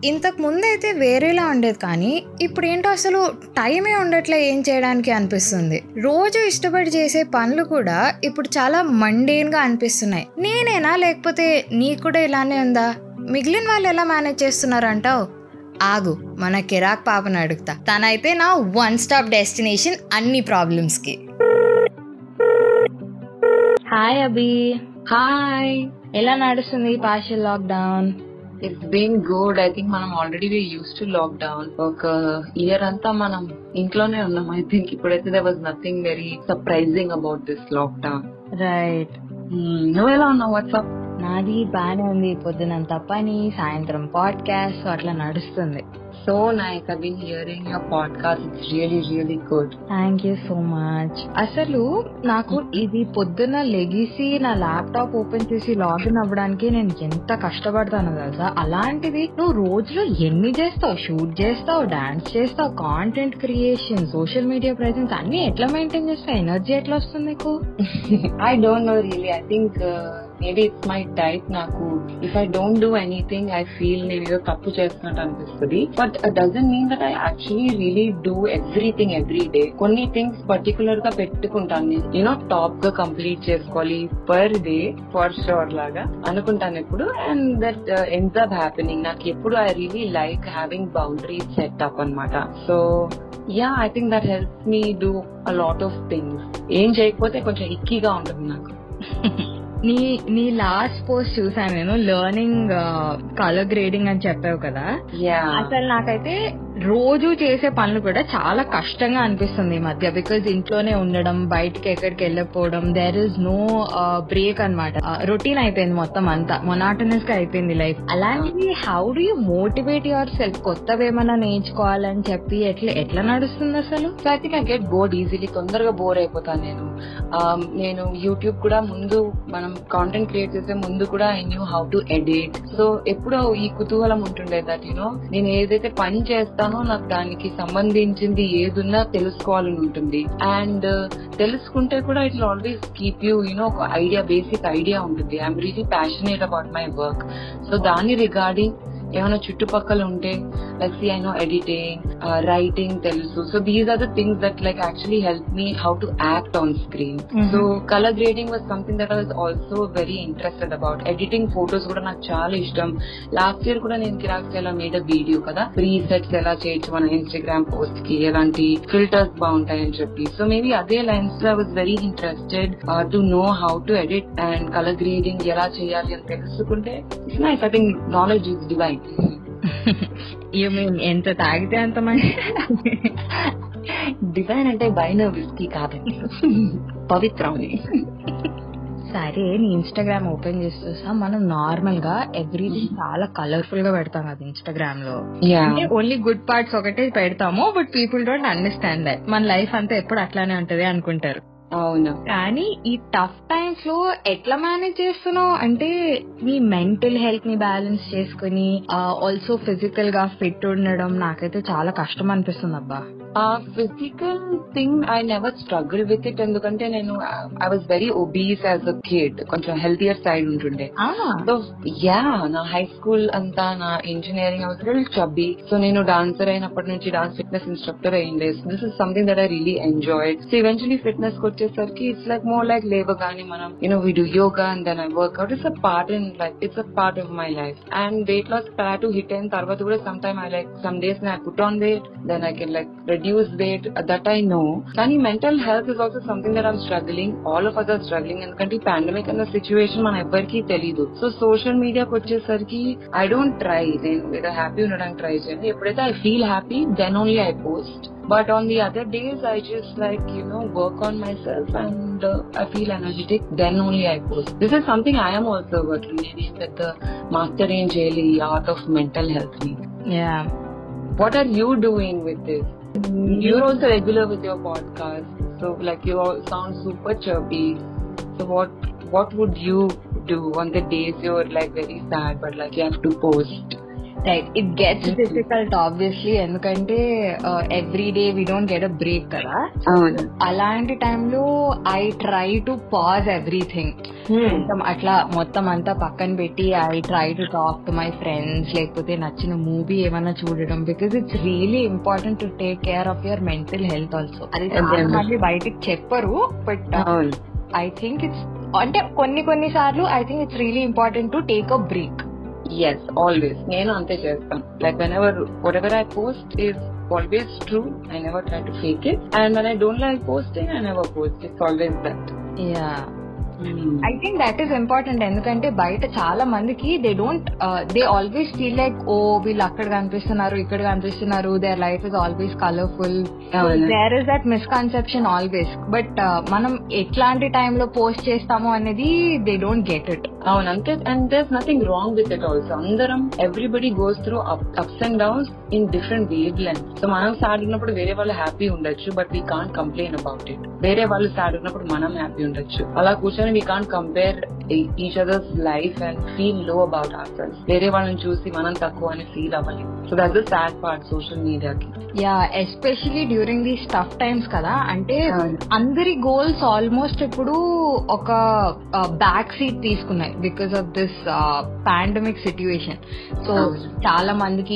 ఇంతకు ముందు అయితే వేరేలా ఉండేది కానీ ఇప్పుడు ఏంటో అసలు టైమే ఉండట్లే ఏం చేయడానికి అనిపిస్తుంది రోజు ఇష్టపడి చేసే పనులు కూడా ఇప్పుడు చాలా మండేన్గా అనిపిస్తున్నాయి నేనేనా లేకపోతే నీకు కూడా ఇలానే ఉందా మిగిలిన వాళ్ళు ఎలా మేనేజ్ చేస్తున్నారంటావు ఆగు మన కిరాక్ పాపను అడుగుతా తనైతే నా వన్ స్టాప్ డెస్టినేషన్ అన్ని ప్రాబ్లమ్స్కి హాయ్ అభి హాయ్ ఎలా నడుస్తుంది partial lockdown it's been good I think మనం already we used to lockdown ఒక ఇయర్ అంతా మనం ఇంట్లోనే ఉన్నాం ఐ థింక్ ఇప్పుడైతే they was nothing very surprising about this lockdown right నువ్వు ఎలా ఉన్నావు వాట్సాప్ నాది బాగానే ఉంది పొద్దునంత పని సాయంత్రం పాడ్కాస్ట్ అట్లా నడుస్తుంది so nice I been hearing your podcast it's really really good thank you so much అసలు నాకు ఇది పొద్దున్న లెగిసి నా ల్యాప్టాప్ ఓపెన్ చేసి లాగిన్ అవ్వడానికి నేను ఎంత కష్టపడతానో తెలుసా అలాంటిది నువ్వు రోజులో ఎన్ని చేస్తావు షూట్ చేస్తావు డాన్స్ చేస్తావు content creation social media presence అన్ని ఎట్లా మెయింటైన్ చేస్తావు ఎనర్జీ ఎట్లా వస్తుంది నీకు I don't know really I think maybe it's my type నాకు if I don't do anything I feel నేను ఏదో తప్పు చేస్తున్నట్టు అనిపిస్తుంది but doesn't mean that I actually really do everything every day కొన్ని థింగ్స్ పర్టికులర్ గా పెట్టుకుంటాను నేను యూనో టాప్ గా కంప్లీట్ చేసుకోవాలి పర్ డే ఫర్ షోర్ లాగా అనుకుంటాను ఎప్పుడు and that ends up happening నాకు ఎప్పుడు I really like having boundaries set up అనమాట so yeah I think that helps me do a lot of things ఏం చేయకపోతే కొంచెం ఇక్కీగా ఉంటుంది నాకు నీ నీ లాస్ట్ పోస్ట్ చూసాను నేను లెర్నింగ్ కలర్ గ్రేడింగ్ అని చెప్పావు కదా యా అసలు నాకైతే రోజు చేసే పనులు కూడా చాలా కష్టంగా అనిపిస్తుంది ఈ మధ్య బికాజ్ ఇంట్లోనే ఉండడం బయటకి ఎక్కడికి వెళ్ళకపోవడం దేర్ ఇస్ నో బ్రేక్ అనమాట రొటీన్ అయిపోయింది మొత్తం అంతా మొనాటనస్ గా అయిపోయింది లైఫ్ అలాంటివి how do you motivate yourself కొత్తవి ఏమైనా నేర్చుకోవాలని చెప్పి ఎట్లా ఎట్లా నడుస్తుంది అసలు so I think I get bored easily తొందరగా బోర్ అయిపోతాను నేను Um, నేను యూట్యూబ్ కూడా ముందు మనం కాంటెంట్ క్రియేట్ చేసే ముందు కూడా I knew how to edit so ఎప్పుడో ఈ కుతూహలం ఉంటుండే దట్ యూనో నేను ఏదైతే పని చేస్తానో నాకు దానికి సంబంధించింది ఏదున్నా తెలుసుకోవాలని ఉంటుంది అండ్ తెలుసుకుంటే కూడా it always keep you you know ఒక ఐడియా బేసిక్ ఐడియా ఉంటుంది I'm really passionate about my work so దాని రిగార్డింగ్ ఏమైనా చుట్టుపక్కల ఉంటే like see I know editing writing తెలుసు so these are the things that like actually help me how to act on screen so colour grading was something that was also very interested about editing photos కూడా నాకు చాలా ఇష్టం last year కూడా నేను కిరాక్స్ ఎలా మీద video కదా pre sets ఎలా చేయొచ్చు మన ఇన్స్టాగ్రామ్ పోస్ట్ కి ఎలాంటి ఫిల్టర్స్ బాగుంటాయని చెప్పి సో మేబీ అదే లైన్స్ లో I was very interested to know how to edit and colour grading ఎలా చేయాలి అని తెలుసుకుంటే it's nice I think knowledge is divine you mean ఎంత తాగితే అంత మంచి డివైన్ అంటే బైన విస్కీ కాదండి పవిత్రమని సరే నీ ఇన్స్టాగ్రామ్ ఓపెన్ చేసి చూసా మనం నార్మల్ గా ఎవ్రీథింగ్ చాలా కలర్ఫుల్ గా పెడతాం కదా ఇన్స్టాగ్రామ్ లో యా అంటే ఓన్లీ గుడ్ పార్ట్స్ ఒకటే పెడతాము but people don't understand that మన లైఫ్ అంతా ఎప్పుడు అట్లానే ఉంటది అనుకుంటారు అవును కానీ ఈ టఫ్ టైమ్స్ లో ఎట్లా మేనేజ్ చేస్తున్నావు అంటే నీ మెంటల్ హెల్త్ ని బ్యాలెన్స్ చేసుకుని ఆల్సో ఫిజికల్ గా ఫిట్ ఉండడం నాకైతే చాలా కష్టం అనిపిస్తుంది అబ్బా ఆ physical thing I never struggle with it ఎందుకంటే నేను I was very obese as a kid కొంచెం హెల్తియర్ సైడ్ ఉంటుండే సో యా నా హై స్కూల్ అంతా నా engineering was very chubby so నేను డాన్సర్ అయినప్పటి నుంచి డాన్స్ ఫిట్నెస్ ఇన్స్ట్రక్టర్ అయ్యిండే this is something that I really enjoy so eventually fitness కి వచ్చేసరికి it's like more like labour కానీ మనం you know we do yoga and then I workout it's a part in life it's a part of my life and weight loss pat hit అయిన తర్వాత కూడా some time I like some days I put on weight then I can like reduce weight uh, that I know. కానీ mental health is also something that I'm struggling. All of us are struggling. ఎందుకంటే ఈ pandemic అన్న situation మన ఎవ్వరికి తెలీదు so social మీడియాకి వచ్చేసరికి I don't try నేను ఏదో హ్యాపీ ఉండడానికి ట్రై చేయండి ఎప్పుడైతే I feel happy then only I post but on the other days I just like you know work on myself and I feel energetic then only I post this is something I'm also working నేను పెద్ద master ఏం చేయాలి art of mental health ని yeah what are you doing with this? You're also regular with your podcast, so like you all sound super chirpy. So what what would you do on the days you're like very sad, but like you have to post? Right it gets difficult obviously ఎందుకంటే every day we don't get a break కదా అవును అలాంటి టైంలో I try to pause everything మొత్తం అట్లా మొత్తం అంతా పక్కన పెట్టి I try to talk to my friends లేకపోతే నచ్చిన మూవీ ఏమైనా చూడడం because it's really important to take care of your mental health also అది చాలా మంది బయటికి చెప్పరు బట్ అవును ఐ థింక్ ఇట్స్ అంటే కొన్ని కొన్ని సార్లు I think it's really important to take a break yes always నేను అంతే చేస్తాను like whenever whatever I post is always true I never try to fake it and when I don't like posting I never post it's always that yeah I think that is important ఎందుకంటే బయట చాలా మందికి they don't they always feel like oh వీళ్ళు అక్కడ కనిపిస్తున్నారు ఇక్కడ కనిపిస్తున్నారు their life is always colourful అవును. There is that misconception always but మనం ఎట్లాంటి టైంలో పోస్ట్ చేస్తామో అనేది దే డోంట్ గెట్ ఇట్ అవును అంతే and there nothing wrong with it also అందరం everybody goes through ups and downs in different wavelength so మనం సాడ్ ఉన్నప్పుడు వేరే వాళ్ళు హ్యాపీ ఉండొచ్చు but we can't complain about it వేరే వాళ్ళు సాడ్ ఉన్నప్పుడు మనం హ్యాపీ ఉండొచ్చు అలా కూర్చొని we can't compare each others life and feel low about ourselves వేరే వాళ్ళని చూసి మనం తక్కువ అని ఫీల్ అవ్వలేదు so that the sad part social మీడియాకి yeah especially during the tough times కదా అంటే అవును. అందరి గోల్స్ ఆల్మోస్ట్ ఇప్పుడు ఒక బ్యాక్ సీట్ తీసుకున్నాయి because of this pandemic situation so అవును. చాలా మందికి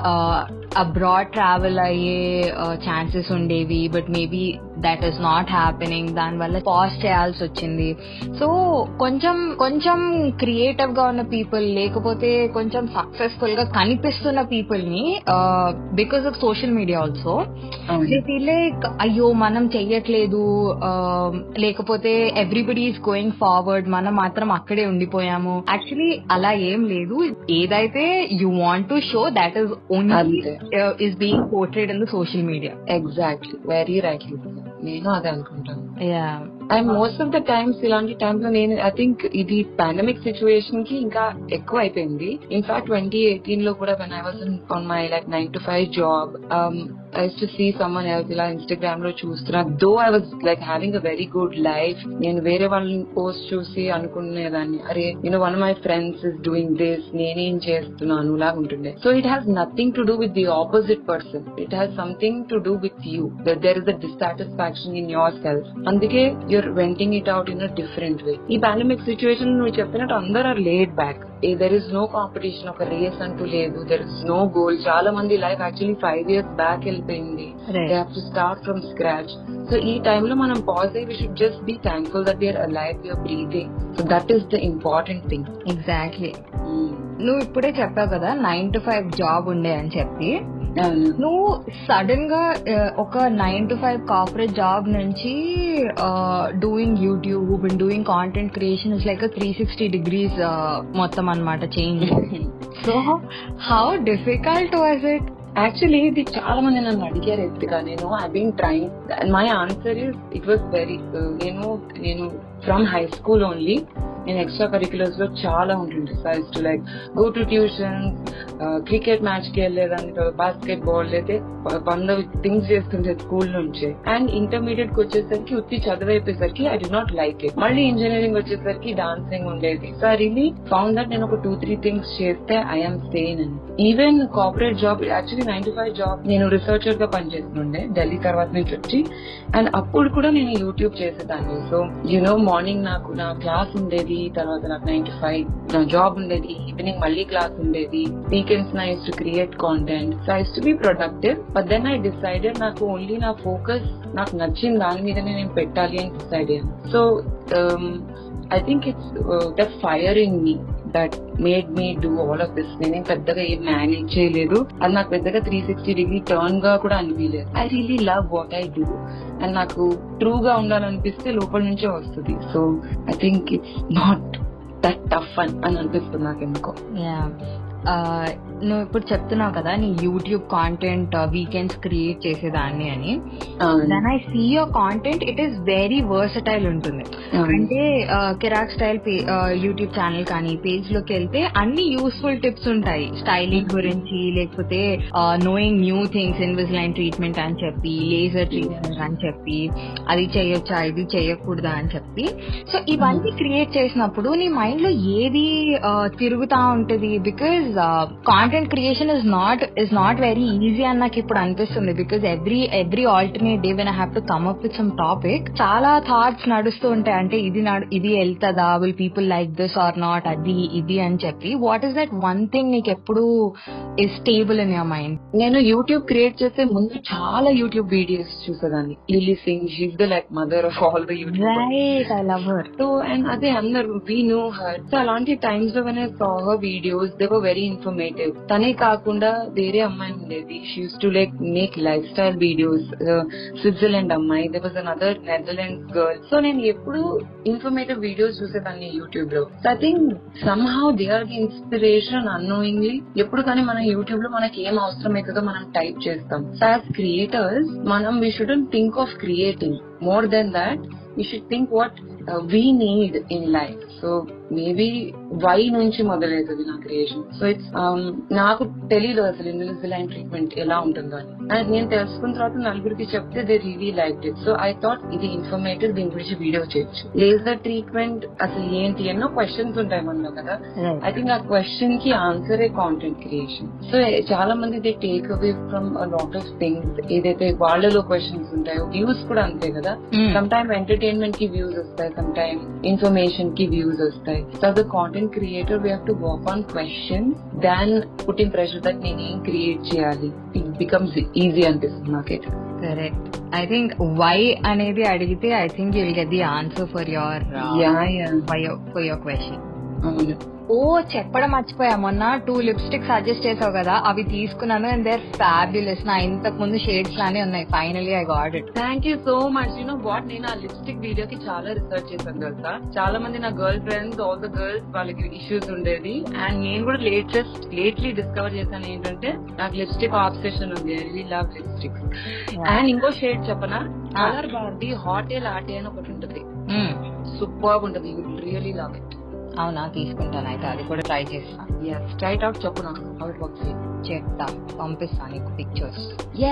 అబ్రాడ్ ట్రావెల్ అయ్యే ఛాన్సెస్ ఉండేవి but maybe that is not happening దాని వల్ల పాజ్ చేయాల్సి వచ్చింది సో కొంచెం కొంచెం క్రియేటివ్ గా ఉన్న పీపుల్ లేకపోతే కొంచెం సక్సెస్ఫుల్ గా కనిపిస్తున్న పీపుల్ ని because of social media also they feel like అయ్యో మనం చెయ్యట్లేదు ఆ, లేకపోతే ఎవ్రీబడి ఈస్ గోయింగ్ ఫార్వర్డ్ మనం మాత్రం అక్కడే ఉండిపోయాము యాక్చువల్లీ అలా ఏం లేదు ఏదైతే you want to show that is only అంతే. Is being portrayed in the social media exactly very rightly నేను అదే అనుకుంటాను yeah and most of the times ఇలాంటి టైమ్స్ లో నేను ఐ థింక్ ఇది పాండమిక్ సిచ్యువేషన్ కి ఇంకా ఎక్కువ అయిపోయింది ఇన్ఫాక్ట్ ట్వంటీ ఎయిటీన్ లో కూడా when I was on my like nine to five job I to see someone else ఇలా ఇన్స్టాగ్రామ్ లో చూస్తున్నా though I was like having a very good life నేను వేరే వాళ్ళని పోస్ట్ చూసి అనుకునేదాన్ని అరే నేను one my friends is doing this నేనేం చేస్తున్నాను లాగా ఉంటుండే so it has nothing to do with the opposite person it has something to do with you there is a dissatisfaction in yourself అందుకే you're venting it out in a different way ఈ pandemic situation నువ్వు చెప్పినట్టు అందరూ are laid back there is no competition ఒక race అంటూ లేదు there is no goal చాలా మంది life actually five years back వెళ్ళిపోయింది Right. They have to start from scratch so ఈ time లో మనం పాజ్ అయ్యి we should just be thankful that you're alive you're breathing so that is the important thing exactly నువ్వు ఇప్పుడే చెప్పావు కదా nine to five job ఉండే అని చెప్పి నువ్వు సడన్ గా ఆ, ఒక nine to five corporate job నుంచి doing YouTube and doing content creation is like three sixty degrees మొత్తం అనమాట change so how difficult was it actually ఇది చాలా మంది నన్ను అడిగారు ఎత్తుగా నేను I been trying my answer is it was very నేను నేను ఫ్రమ్ హై స్కూల్ ఓన్లీ నేను ఎక్స్ట్రా కరిక్యులర్స్ లో చాలా ఉంటుండే size to like go to tuition cricket match కి వెళ్ళేదాన్ని బాస్కెట్ బాల్ అయితే వంద థింగ్స్ చేస్తుండే స్కూల్ నుంచే అండ్ ఇంటర్మీడియట్ కి వచ్చేసరికి ఉత్తి చదివైపోయేసరికి I did not like it మళ్ళీ ఇంజనీరింగ్ వచ్చేసరికి డాన్సింగ్ ఉండేది so I really found that నేను ఒక టూ త్రీ థింగ్స్ చేస్తే ఐఎమ్ సేన్ అని even corporate job actually nine to five job నేను రీసెర్చర్ గా పనిచేస్తుండే ఢిల్లీ తర్వాత నుంచి వచ్చి అండ్ అప్పుడు కూడా నేను యూట్యూబ్ చేసేదాన్ని సో యునో మార్నింగ్ నాకు నా క్లాస్ ఉండేది తర్వాత నాకు నైన్ టు ఫైవ్ నా జాబ్ ఉండేది ఈవినింగ్ మళ్ళీ క్లాస్ ఉండేది వీకెండ్స్ నా use to create content so I's to be productive but then I decided నాకు ఓన్లీ నా ఫోకస్ నాకు నచ్చిన దాని మీదనే నేను పెట్టాలి అని డిసైడ్ అయ్యాను so I think it's the fire in me that made me do all of this నేనేం పెద్దగా ఏం మేనేజ్ చేయలేదు అది నాకు పెద్దగా త్రీ సిక్స్టీ డిగ్రీ టర్న్ గా కూడా అనిపించలేదు I really love what I do and నాకు ట్రూ గా ఉండాలనిపిస్తే లోపల నుంచే వస్తుంది so I think it's not that tough అని అని అనిపిస్తుంది నాకు ఎందుకో నువ్వు ఇప్పుడు చెప్తున్నావు కదా నీ యూట్యూబ్ కాంటెంట్ వీకెండ్స్ క్రియేట్ చేసేదాన్ని అని then I see your content it is very versatile ఉంటుంది అంటే కిరాక్ స్టైల్ యూట్యూబ్ ఛానల్ కానీ పేజ్ లోకి వెళ్తే అన్ని యూస్ఫుల్ టిప్స్ ఉంటాయి స్టైలింగ్ గురించి లేకపోతే knowing new things Invisalign treatment అని చెప్పి లేజర్ ట్రీట్మెంట్ అని చెప్పి అది చేయొచ్చా ఇది చేయకూడదా అని చెప్పి సో ఇవన్నీ క్రియేట్ చేసినప్పుడు నీ మైండ్ లో ఏది ఆ, తిరుగుతా ఉంటది because content creation is not is not very easy అని నాకు ఇప్పుడు అనిపిస్తుంది because every every alternate day when I have to come up with some topic చాలా థాట్స్ నడుస్తూ ఉంటాయి అంటే ఇది నడు- ఇది వెళ్తుందా will people like this or not అది ఇది అని చెప్పి what is that one thing నీకు ఎప్పుడు is stable in your mind నేను యూట్యూబ్ క్రియేట్ చేసే ముందు చాలా యూట్యూబ్ వీడియోస్ చూసేదాన్ని Lilly Singh she's the like mother of all the YouTube right I love her so and అదే అందరు వీ నో హర్ సో అలాంటి టైమ్స్ లో when I saw her videos they were very informative తనే కాకుండా వేరే అమ్మాయి ఉండేది she used to like make lifestyle videos Switzerland అమ్మాయి they was another Netherland girl so నేను ఎప్పుడు ఇన్ఫర్మేటివ్ వీడియోస్ చూసేదాన్ని యూట్యూబ్ లో so I think somehow they are the inspiration annoyingly ఎప్పుడు కానీ మన యూట్యూబ్ లో మనకి ఏం అవసరం అవుతుందో మనం టైప్ చేస్తాం సో యాజ్ క్రియేటర్స్ మనం we shouldn't think of creating more then that we should think what we need in life so maybe why నుంచి మొదలవుతుంది నా క్రియేషన్ సో ఇట్స్ నాకు తెలియదు అసలు ఇన్విజిలైన్ ట్రీట్మెంట్ ఎలా ఉంటుందో అని అండ్ నేను తెలుసుకున్న తర్వాత నలుగురికి చెప్తే they really like it so I thought ఇది ఇన్ఫర్మేటివ్ దీని గురించి వీడియో చేయొచ్చు లేజర్ ట్రీట్మెంట్ అసలు ఏంటి ఎన్నో క్వశ్చన్స్ ఉంటాయి మనలో కదా ఐ థింక్ ఆ క్వశ్చన్ కి ఆన్సరే కాంటెంట్ క్రియేషన్ సో చాలా మంది they take away from lot of things ఏదైతే వాళ్ళలో క్వశ్చన్స్ ఉంటాయో వ్యూస్ కూడా అంతే కదా సమ్ టైమ్ ఎంటర్టైన్మెంట్ కి వ్యూస్ వస్తాయి సమ్ టైమ్ ఇన్ఫర్మేషన్ కి వ్యూస్ వస్తాయి so the content creator we have to work on question than putting pressure that నేను ఏం క్రియేట్ చేయాలి ఇట్ బికమ్స్ ఈజీ అనిపిస్తుంది నాకైతే కరెక్ట్ ఐ థింక్ వై అనేది అడిగితే I think you'll get the answer for your yeah yeah for your question అవును ఓ చెప్పడం మర్చిపోయా మొన్న టూ లిప్స్టిక్ సజెస్ట్ చేసావు కదా అవి తీసుకున్నాను అండ్ దేర్ ఫ్యాబ్యులస్ నా ఇంతకు ముందు షేడ్స్ లానే ఉన్నాయి finally I got it thank you so much you know what నేను ఆ లిప్స్టిక్ వీడియో కి చాలా రిసర్చ్ చేశాను తెలుసా చాలా మంది నా girl friends all the girls వాళ్ళకి ఇష్యూస్ ఉండేది అండ్ నేను కూడా లేటెస్ట్ లేట్లీ డిస్కవర్ చేశాను ఏంటంటే నాకు లిప్స్టిక్ ఆబ్సెషన్ ఉంది I really love lipstick and ఇంకో షేడ్ చెప్పనా కలర్ బాగుంది హాటే లాటే అని ఒకటి ఉంటుంది సూపర్ ఉంటుంది యూ రియలీ లవ్ ఇట్ అవునా తీసుకుంటాను అయితే అది కూడా ట్రై చేస్తా ఎస్ స్ట్రైట్ అవుట్ చెప్పు నాకు హౌ ఇట్ వర్క్స్ చెప్తా పంపిస్తా నీకు పిక్చర్స్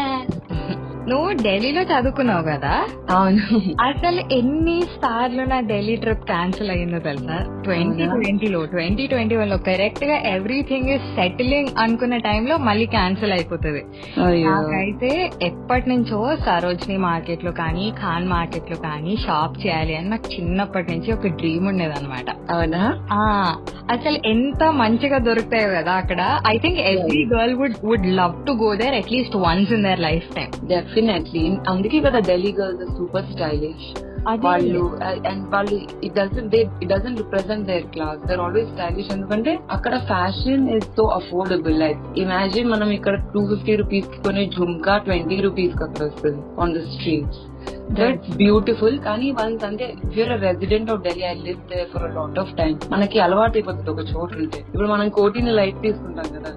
నువ్వు ఢిల్లీలో చదువుకున్నావు కదా అవును అసలు ఎన్ని సార్లు నా ఢిల్లీ ట్రిప్ క్యాన్సిల్ అయ్యిందో తెలుసా ట్వంటీ ట్వంటీలో ట్వంటీ ట్వంటీ వన్ లో కరెక్ట్ గా ఎవ్రీథింగ్ ఇస్ సెటిలింగ్ అనుకున్న టైంలో మళ్ళీ క్యాన్సిల్ అయిపోతుంది అయ్యో నాకైతే ఎప్పటి నుంచో సరోజిని మార్కెట్ లో కానీ ఖాన్ మార్కెట్ లో కానీ షాప్ చేయాలి అని నాకు చిన్నప్పటి నుంచి ఒక డ్రీమ్ ఉండేది అనమాట అవునా అసలు ఎంత మంచిగా దొరుకుతాయో కదా అక్కడ I think every girl would would love to go there at least once in their lifetime definitely అందుకే కదా ఢిల్లీ గర్ల్స్ సూపర్ స్టైలిష్ వాళ్ళు అండ్ వాళ్ళు it doesn't they it doesn't represent their class they're always stylish ఎందుకంటే అక్కడ fashion is so affordable like imagine మనం ఇక్కడ two fifty rupees కి కొనే జుమ్కా ట్వంటీ రూపీస్ కి అక్కడ వస్తుంది on the streets that's beautiful కానీ వన్స్ అంటే you're resident of Delhi I live there for lot of time మనకి అలవాటు అయిపోతుంది ఒక చోటు ఉంటే ఇప్పుడు మనం కోటిని లైట్ తీసుకుంటాం కదా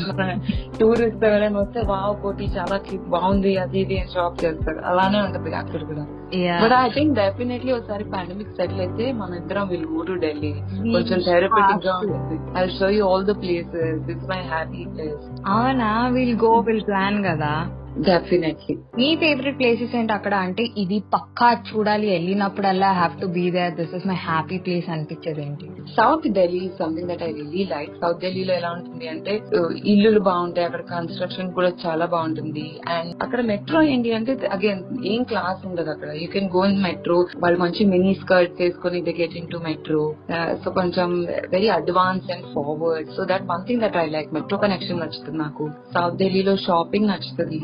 టూరిస్ట్ ఎవరైనా వస్తే వావ్ కోటి చాలా cute, బాగుంది అది ఇది అని షాప్ చేస్తారు అలానే ఉంటది అక్కడ కూడా బట్ ఐ థింక్ డెఫినెట్లీ ఒకసారి పాండమిక్ సెటిల్ అయితే మన ఇద్దరం విల్ గో టు ఢిల్లీ కొంచెం థెరపటిక్ గా ఉంటుంది I show you all the places this my happy place అవునా విల్ గో విల్ ప్లాన్ కదా డెఫినెట్లీ నీ ఫేవరెట్ ప్లేసెస్ ఏంటి అక్కడ అంటే ఇది పక్కా చూడాలి వెళ్ళినప్పుడల్లా have to be there this is my happy place అనిపించేది ఏంటి south Delhi something that I really like south ఢిల్లీలో ఎలా ఉంటుంది అంటే uh, ఇల్లులు బాగుంటాయి అక్కడ కన్స్ట్రక్షన్ కూడా చాలా బాగుంటుంది అండ్ అక్కడ మెట్రో ఏంటి అంటే అగైన్ ఏం క్లాస్ ఉండదు అక్కడ you can go in metro వాళ్ళు మంచి మినీ స్కర్ట్ వేసుకొని they get in to metro so కొంచెం very advance and forward so that one thing that I like metro connection నచ్చుతుంది నాకు సౌత్ ఢిల్లీలో షాపింగ్ నచ్చుతుంది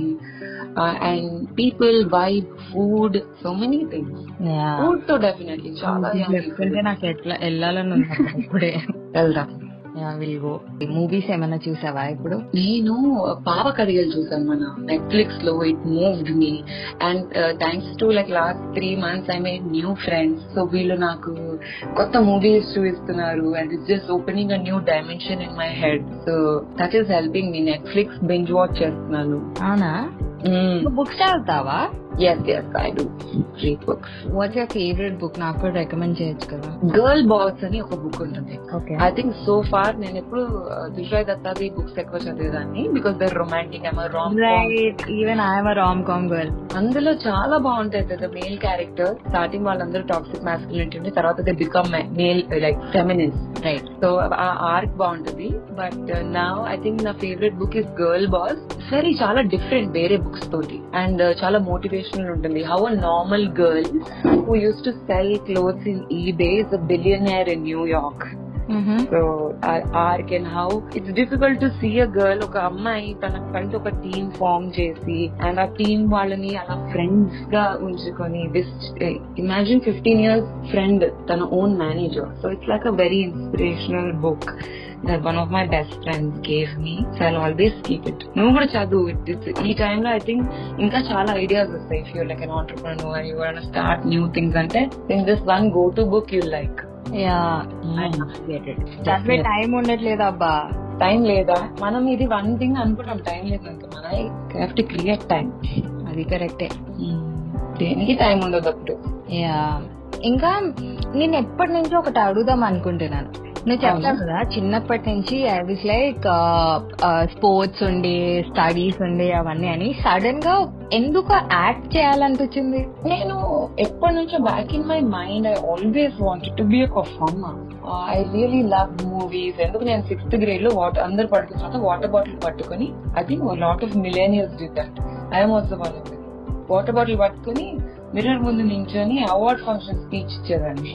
and people vibe food so many things food తో definitely చాలా చెప్తుంటే నాకు ఎట్లా వెళ్ళాలని ఉంది అక్కడ ఇప్పుడే వెళ్దాం విల్ గో మూవీస్ ఏమైనా చూసావా ఇప్పుడు నేను పాప కడిగలు చూసాను మన నెట్ఫ్లిక్స్ లో it moved me and thanks to like last three months I made new friends so వీళ్ళు నాకు కొత్త మూవీస్ చూపిస్తున్నారు and it's just opening a new dimension in my head so that is helping me Netflix binge watch చేస్తున్నాను అవునా నువ్వు books చదువుతావా yes yes I do read books what's your favourite book నాకు కూడా రికమెండ్ చేయొచ్చు కదా girl boss అని ఒక బుక్ ఉంటుంది okay I think so far నేను ఎప్పుడు దుషాయ్ దత్తాది బుక్స్ ఎక్కువ చదివేదాన్ని because their romantic I'm rom right even I'm romcom girl అందులో చాలా బాగుంటాయి ద మేల్ క్యారెక్టర్ స్టార్టింగ్ వాళ్ళందరూ టాక్సిక్ మాస్కులిటీ ఉంటుంది తర్వాత they become male like feminist right so uh arc బాగుంటుంది బట్ నా ఐ థింక్ నా favourite book is girl boss very చాలా డిఫరెంట్ వేరే బుక్స్ తోటి అండ్ చాలా మోటివేషనల్ ఉంటుంది how a normal girl who used to sell clothes in eBay is a billionaire in New York so arc and how it's difficult to see a girl ఒక అమ్మాయి తన కంటే ఒక team form చేసి and ఆ team వాళ్ళని అలా friends గా ఉంచుకొని this imagine fifteen years friend తన own manager so it's like a very inspirational book that one of my best friends gave me. So I'll always keep it. నువ్వు కూడా చదువు It's- ఈ టైంలో ఐ థింక్ ఇంకా చాలా ఐడియాస్ వస్తాయి if you like an entrepreneur and you want start new things అంటే think this one go to book you like yeah చదివే టైం ఉండట్లేదు అబ్బా టైం లేదా మనం ఇది వన్ థింగ్ అనుకుంటాం టైం లేదంటే మన హ్యావ్ టు క్రియేట్ టైం అది కరెక్టే దేనికి టైం ఉండదు అప్పుడు యా ఇంకా నేను ఎప్పటి నుంచి ఒకటి అడుగుదాం అనుకుంటున్నాను నువ్వు చెప్తావు కదా చిన్నప్పటి నుంచి ఐ విస్ లైక్ స్పోర్ట్స్ ఉండి స్టడీస్ ఉండి అవన్నీ అని సడన్ గా ఎందుకు యాక్ట్ చేయాలనిపించింది నేను ఎప్పటి నుంచో back in my mind I always wanted to be performer I really love movies ఎందుకు నేను సిక్స్త్ గ్రేడ్ లో వాటర్ అందరు పడుకున్న తర్వాత వాటర్ బాటిల్ పట్టుకుని I think lot of millionaires did that I'm also one of water bottle పట్టుకుని mirror ముందు నించొని అవార్డ్ ఫంక్షన్ స్పీచ్ ఇచ్చేదాన్ని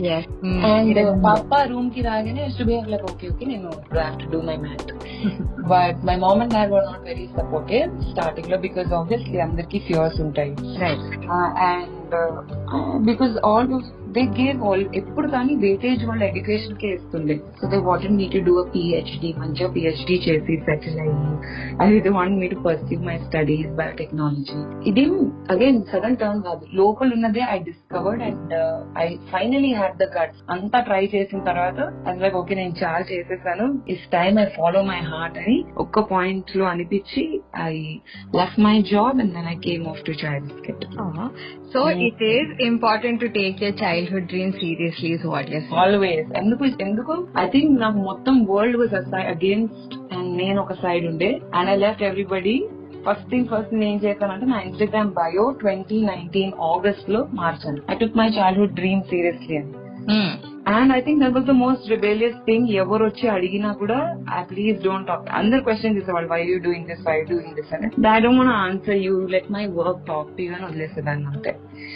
అండ్ పాప రూమ్ కి రాగానే to behave like okay okay నేను have to do my math but my mom and dad were not very supportive starting లో because obviously అందరికి ఫియర్స్ ఉంటాయి right and because all they gave all ఎప్పుడు కానీ weightage వాళ్ళ education కే ఇస్తుండే so they wanted me to do a PhD మంచిగా PhD చేసి సెటిల్ అయ్యి అది they want me to pursue my studies biotechnology ఇది అగైన్ సడన్ టర్న్ కాదు లోపల ఉన్నదే I discovered and I finally had the guts అంతా ట్రై చేసిన తర్వాత అది లైక్ ఓకే నేను చాలా చేసేసాను is time I follow my heart అని ఒక్క పాయింట్ లో అనిపించి I left my job and then I came off to child biscuit so it is important to take your childhood dream seriously is what yes always ఎందుకు ఎందుకు I think నాకు మొత్తం world was against and నేను ఒక side ఉండే and I left everybody first thing first నేను ఏం చేశానంటే నా Instagram bio twenty nineteen August లో మార్చాను I took my childhood dream seriously అని and I think that was the most rebellious thing ఎవరు వచ్చి అడిగినా కూడా ప్లీజ్ డోంట్ టాక్ అందరు క్వశ్చన్ చేసేవాళ్ళు why you doing this why doing this అని I don't want answer you let my work talk to అని వదిలేసేదాన్ని అంతే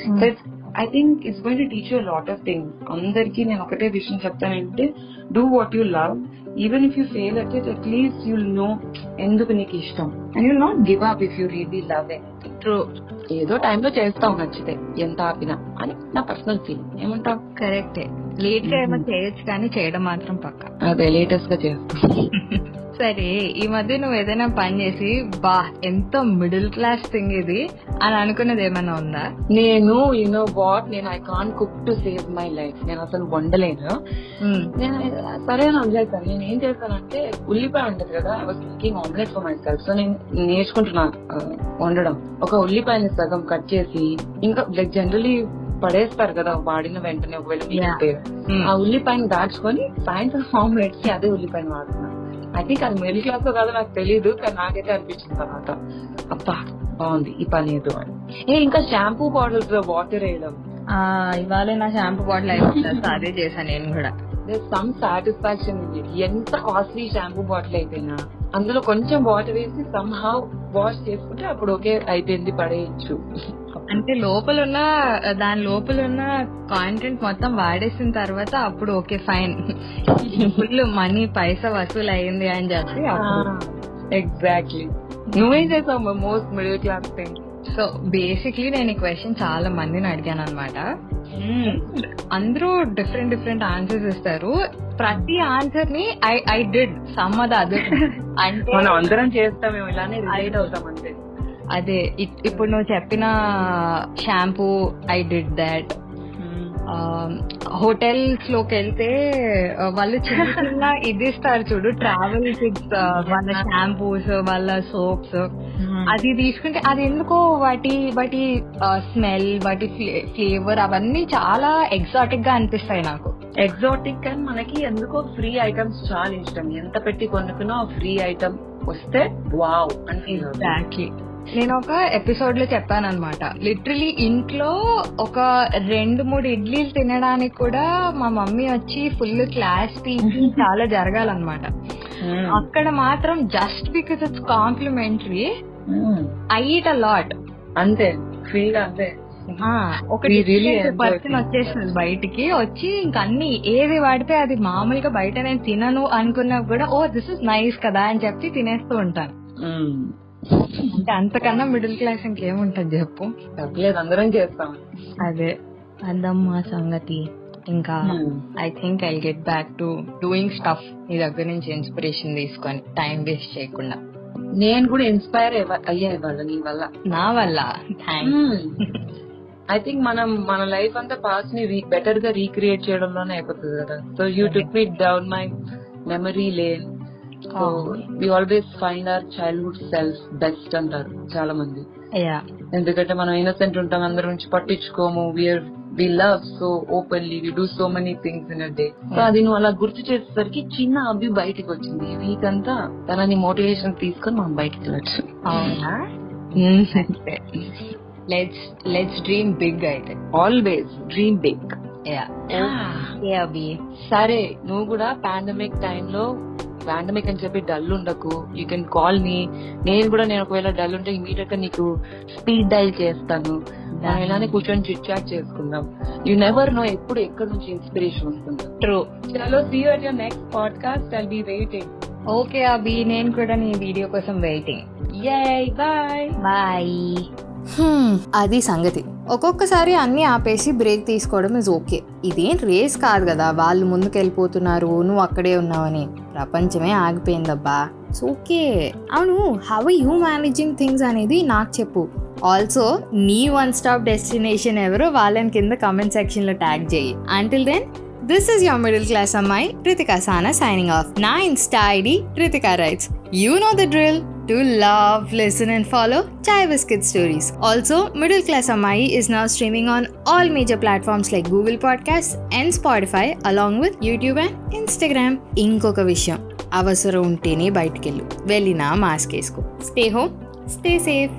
I think it's going to teach you lot of things అందరికి నేను ఒకటే విషయం చెప్తానంటే do what you love even if you fail at it at least you'll know ఎందుకు నీకు ఇష్టం and you'll not give up if you really love it true ఏదో టైంలో చేస్తావు నచ్చితే ఎంత ఆపినా అని నా పర్సనల్ ఫీలింగ్ ఏమంటావు కరెక్టే లేట్ గా ఏమో చేయొచ్చు కానీ చేయడం మాత్రం పక్క అదే లేటెస్ట్ గా చేస్తాం సరే ఈ మధ్య నువ్వు ఏదైనా పని చేసి బా ఎంతో మిడిల్ క్లాస్ థింగ్ ఇది అని అనుకున్నది ఏమైనా ఉందా నేను యూనో వాట్ నేను I can cook to save my life నేను అసలు వండలేను నేను సరే అని వదిలేస్తాను నేను ఏం చేస్తానంటే ఉల్లిపాయ ఉంటది కదా I was cooking omelette for myself so నేను నేర్చుకుంటున్నా ఆ, వండడం ఒక ఉల్లిపాయని సగం కట్ చేసి ఇంకా లైక్ జనరలీ పడేస్తారు కదా వాడిన వెంటనే ఒకవేళ మిగిలితే ఆ ఉల్లిపాయని దాచుకొని సాయంత్రం ఆమ్లెట్ కి అదే ఉల్లిపాయని వాడుతున్నాను ఐ థింక్ అది మిడిల్ క్లాస్ లో కాదో నాకు తెలియదు కానీ నాకైతే అనిపించిన తర్వాత అబ్బా బాగుంది ఈ పని ఏదో అని ఏ ఇంకా షాంపూ బాటిల్స్ లో వాటర్ వేయడం ఇవాళ నా షాంపూ బాటిల్ అయిపోతుంది సో అదే చేశాను నేను కూడా సమ్ సాటిస్ఫాక్షన్ ఉంది ఎంత కాస్ట్లీ షాంపూ బాటిల్ అయిపోయినా అందులో కొంచెం వాటర్ వేసి సమ్ హౌ వాష్ చేసుకుంటే అప్పుడు ఓకే అయిపోయింది పడేయచ్చు అంటే లోపల ఉన్న దాని లోపల ఉన్న కాంటెంట్ మొత్తం వాడేసిన తర్వాత అప్పుడు ఓకే ఫైన్ ఫుల్ మనీ పైసా వసూలు అయింది అని చెప్పి అప్పుడు ఎగ్జాక్ట్లీ నువ్వేం చేసావు most middle class thing so basically నేను ఈ క్వశ్చన్ చాలా మందిని అడిగాను అనమాట అందరూ డిఫరెంట్ డిఫరెంట్ ఆన్సర్స్ ఇస్తారు ప్రతి ఆన్సర్ ని ఐ ఐ డిడ్ సమ్ అద అదర్ అంటే మనం అందరం చేస్తాం మేము ఇలానే రిలేట్ అవుతాం అంతే అదే ఇ- ఇప్పుడు నువ్వు చెప్పిన shampoo I did that hotels లోకి వెళ్తే ఆ, వాళ్ళు చిన్న చిన్న ఇది ఇస్తారు చూడు ట్రావెల్ కిట్స్ వాళ్ళ షాంపూస్ వాళ్ళ సోప్స్ అది తీసుకుంటే అది ఎందుకో వాటి వాటి స్మెల్ వాటి ఫ్లేవర్ అవన్నీ చాలా ఎగ్జాటిక్ గా అనిపిస్తాయి నాకు ఎగ్జాటిక్ అని మనకి ఎందుకో ఫ్రీ ఐటమ్స్ చాలా ఇష్టం ఎంత పెట్టి కొనుక్కున్నా ఫ్రీ ఐటమ్ వస్తే వావ్ అని feel అవుతుంది. ఎగ్జాక్ట్లీ నేను ఒక ఎపిసోడ్ లో చెప్పాను అనమాట లిటరలీ ఇంట్లో ఒక రెండు మూడు ఇడ్లీలు తినడానికి కూడా మా మమ్మీ వచ్చి ఫుల్ క్లాస్ తీసి చాలా జరగాలన్నమాట Hmm. అక్కడ మాత్రం just because it's complimentary Hmm. I eat a lot అంతే ఫ్రీగా అంతే ఒక We really enjoy person it. వచ్చేసింది బయటికి వచ్చి ఇంక అన్ని ఏది వాడితే అది మామూలుగా బయట నేను తినను అనుకున్నా కూడా ఓ దిస్ ఇస్ నైస్ కదా అని చెప్పి తినేస్తూ ఉంటాను Hmm. అంటే అంతకన్నా మిడిల్ క్లాస్ ఇంకేముంటది చెప్పు తప్పలేదు అందరం చేస్తాం అదే అదమ్మా సంగతి ఇంకా Hmm. I think I get back to doing stuff నీ దగ్గర నుంచి ఇన్స్పిరేషన్ తీసుకొని టైం వేస్ట్ చేయకుండా నేను కూడా ఇన్స్పైర్ అయ్యా ఇవాళ నీ వల్ల నా వల్ల థ్యాంక్స్ ఐ థింక్ మనం మన లైఫ్ అంతా పాస్ట్ ని బెటర్ గా రీక్రియేట్ చేయడంలోనే అయిపోతుంది కదా so you took me down my memory lane so we always find our childhood self best అంటారు చాలా మంది యా ఎందుకంటే మనం ఇన్నసెంట్ ఉంటాం అందరి నుంచి పట్టించుకోము we are we love so openly we do so many things in a day so అది నువ్వు అలా గుర్తు చేసేసరికి చిన్న అభి బయటికి వచ్చింది ఈ వీక్ అంతా తనని మోటివేషన్ తీసుకొని మనం బయటికి వెళ్ళచ్చు అవునా లెట్స్ లెట్స్ డ్రీమ్ బిగ్ అయితే ఆల్వేస్ డ్రీమ్ బిగ్ యా ఏ అభి సరే నువ్వు కూడా పాండమిక్ టైంలో పాండమిక్ అని చెప్పి డల్ ఉండకు యూ కెన్ కాల్ మీ నేను కూడా నేను ఒకవేళ డల్ ఉంటే ఇమీడియట్ గా నీకు స్పీడ్ డైల్ చేస్తాను మనం ఇలానే కూర్చొని చిట్ చాట్ చేసుకుందాం యూ నెవర్ నో ఎప్పుడు ఎక్కడి నుంచి ఇన్స్పిరేషన్ వస్తుంది ట్రూ చలో see you at your next podcast I'll be waiting okay Abhi నేను కూడా నీ వీడియో కోసం వెయిటింగ్ యే బాయ్ బాయ్ అది సంగతి ఒక్కొక్కసారి అన్ని ఆపేసి బ్రేక్ తీసుకోవడం ఇస్ ఓకే ఇదేం రేస్ కాదు కదా వాళ్ళు ముందుకు వెళ్ళిపోతున్నారు నువ్వు అక్కడే ఉన్నావని ప్రపంచమే ఆగిపోయిందబ్బా ఇట్స్ ఓకే అవును హౌ యూ మేనేజింగ్ థింగ్స్ అనేది నాకు చెప్పు ఆల్సో నీ వన్ స్టాప్ డెస్టినేషన్ ఎవరో వాళ్ళని కింద కమెంట్ సెక్షన్లో ట్యాగ్ చేయి until then this is your middle class అమ్మాయి Ritika Sana signing off. నా insta ID Ritika writes. You know the drill. To love, listen and follow Chai Biscuit Stories. Also, Middle Class Amai is now streaming on all major platforms like Google Podcasts and Spotify along with YouTube and Instagram. ఇంకొక విషయం అవసరం ఉంటేనే బయటికెళ్ళు వెళ్ళినా mask వేసుకో stay home stay safe